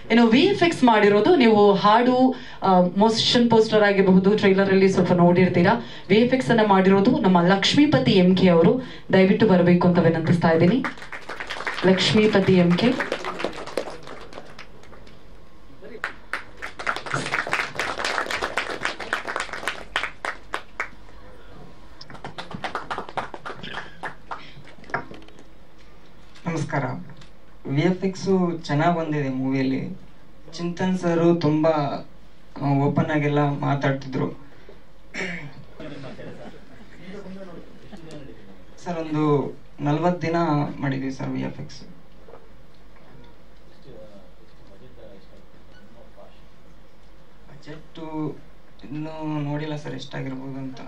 ಇನ್ನು V F X ಮಾಡಿರೋದು ನೀವು ಹಾಡು ಮೋಷನ್ ಪೋಸ್ಟರ್ ಆಗಿರಬಹುದು ಟ್ರೈಲರ್ ಅಲ್ಲಿ ಸ್ವಲ್ಪ ನೋಡಿರ್ತೀರಾ ವಿ ಎಫ್ ಎಕ್ಸ್ ಅನ್ನ ಮಾಡಿರೋದು ನಮ್ಮ ಲಕ್ಷ್ಮೀಪತಿ ಎಂ ಕೆ ಅವರು ದಯವಿಟ್ಟು ಬರಬೇಕು ಅಂತ ವಿನಂತಿಸ್ತಾ ಇದ್ದೀನಿ ಲಕ್ಷ್ಮೀಪತಿ ಎಂ ಕೆ ನಮಸ್ಕಾರ ವಿ ಎಫ್ ಎಕ್ಸು ಚೆನ್ನಾಗಿ ಬಂದಿದೆ ಮೂವಿಯಲ್ಲಿ ಚಿಂತನ್ ಸರು ತುಂಬ ಓಪನ್ ಆಗೆಲ್ಲ ಮಾತಾಡ್ತಿದ್ರು ಸರ್ ಒಂದು ನಲ್ವತ್ತು ದಿನ ಮಾಡಿದ್ವಿ sir V F X budget ಇನ್ನೂ ನೋಡಿಲ್ಲ ಸರ್ ಎಷ್ಟಾಗಿರ್ಬೋದು ಅಂತ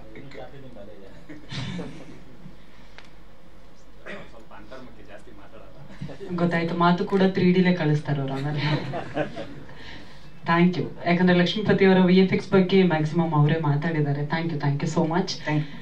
ಗೊತ್ತಾಯ್ತು ಮಾತು ಕೂಡ ತ್ರೀ ಡಿಲೇ ಕಳಿಸ್ತಾರೆ ಅವ್ರು ಆಮೇಲೆ ಥ್ಯಾಂಕ್ ಯು ಯಾಕಂದ್ರೆ ಲಕ್ಷ್ಮೀಪತಿ ಅವರ ವಿ ಎಫ್ ಎಕ್ಸ್ ಬಗ್ಗೆ ಮ್ಯಾಕ್ಸಿಮಮ್ ಅವರೇ ಮಾತಾಡಿದ್ದಾರೆ thank you thank you so much thank you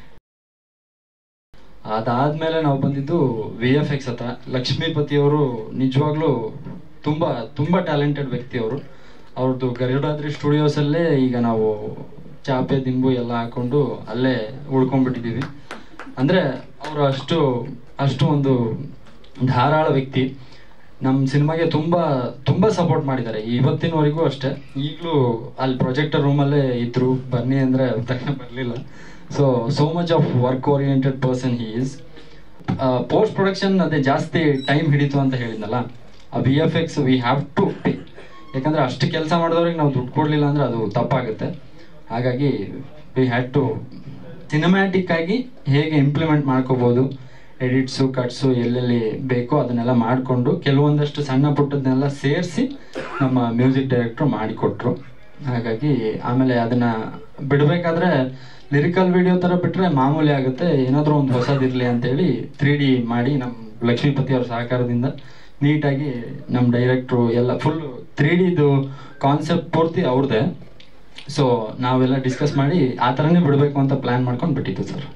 ಅದಾದ್ಮೇಲೆ ನಾವು ಬಂದಿದ್ದು ವಿ ಎಫ್ ಎಕ್ಸ್ ಹತ್ರ ಲಕ್ಷ್ಮೀಪತಿ ಅವರು ನಿಜವಾಗ್ಲೂ ತುಂಬಾ ತುಂಬಾ ಟ್ಯಾಲೆಂಟೆಡ್ ವ್ಯಕ್ತಿ ಅವರು ಅವ್ರದ್ದು ಗರುಡಾದ್ರಿ ಸ್ಟುಡಿಯೋಸ್ ಅಲ್ಲೇ ಈಗ ನಾವು ಚಾಪೆ ದಿಂಬು ಎಲ್ಲ ಹಾಕೊಂಡು ಅಲ್ಲೇ ಉಳ್ಕೊಂಡ್ಬಿಟ್ಟಿದೀವಿ ಅಂದ್ರೆ ಅವರು ಅಷ್ಟು ಅಷ್ಟು ಒಂದು ಧಾರಾಳ ವ್ಯಕ್ತಿ ನಮ್ಮ ಸಿನಿಮಾಗೆ ತುಂಬಾ ತುಂಬಾ ಸಪೋರ್ಟ್ ಮಾಡಿದ್ದಾರೆ ಇವತ್ತಿನವರೆಗೂ ಅಷ್ಟೇ ಈಗಲೂ ಅಲ್ಲಿ ಪ್ರೊಜೆಕ್ಟರ್ ರೂಮಲ್ಲೇ ಇದ್ರು ಬನ್ನಿ ಅಂದ್ರೆ ತಕ್ಷಣ ಬರಲಿಲ್ಲ so so much of work oriented person he is post production ಅದೇ ಜಾಸ್ತಿ ಟೈಮ್ ಹಿಡಿತು ಅಂತ ಹೇಳಿದ್ನಲ್ಲ ಆ V F X we have to pay ಯಾಕಂದ್ರೆ ಅಷ್ಟು ಕೆಲಸ ಮಾಡಿದವ್ರಿಗೆ ನಾವು ದುಡ್ಡು ಕೊಡಲಿಲ್ಲ ಅಂದ್ರೆ ಅದು ತಪ್ಪಾಗುತ್ತೆ ಹಾಗಾಗಿ ವಿ ಹ್ಯಾಡ್ ಟು ಸಿನಿಮ್ಯಾಟಿಕ್ ಆಗಿ ಹೇಗೆ ಇಂಪ್ಲಿಮೆಂಟ್ ಮಾಡ್ಕೋಬಹುದು ಎಡಿಟ್ಸು ಕಟ್ಸು ಎಲ್ಲೆಲ್ಲಿ ಬೇಕೋ ಅದನ್ನೆಲ್ಲ ಮಾಡಿಕೊಂಡು ಕೆಲವೊಂದಷ್ಟು ಸಣ್ಣ ಪುಟ್ಟದನ್ನೆಲ್ಲ ಸೇರಿಸಿ ನಮ್ಮ ಮ್ಯೂಸಿಕ್ ಡೈರೆಕ್ಟ್ರು ಮಾಡಿಕೊಟ್ರು ಹಾಗಾಗಿ ಆಮೇಲೆ ಅದನ್ನ ಬಿಡಬೇಕಾದ್ರೆ ಲಿರಿಕಲ್ ವಿಡಿಯೋ ಥರ ಬಿಟ್ರೆ ಮಾಮೂಲಿ ಆಗುತ್ತೆ ಏನಾದರೂ ಒಂದು ಹೊಸದಿರಲಿ ಅಂತೇಳಿ ತ್ರೀ ಡಿ ಮಾಡಿ ನಮ್ಮ ಲಕ್ಷ್ಮೀಪತಿ ಅವ್ರ ಸಹಕಾರದಿಂದ ನೀಟಾಗಿ ನಮ್ಮ ಡೈರೆಕ್ಟ್ರು ಎಲ್ಲ ಫುಲ್ ತ್ರೀ ಡಿದು ಕಾನ್ಸೆಪ್ಟ್ ಪೂರ್ತಿ ಅವ್ರದ್ದೇ ಸೊ ನಾವೆಲ್ಲ ಡಿಸ್ಕಸ್ ಮಾಡಿ ಆ ಥರನೇ ಬಿಡಬೇಕು ಅಂತ ಪ್ಲ್ಯಾನ್ ಮಾಡ್ಕೊಂಡು ಬಿಟ್ಟಿದ್ದು ಸರ್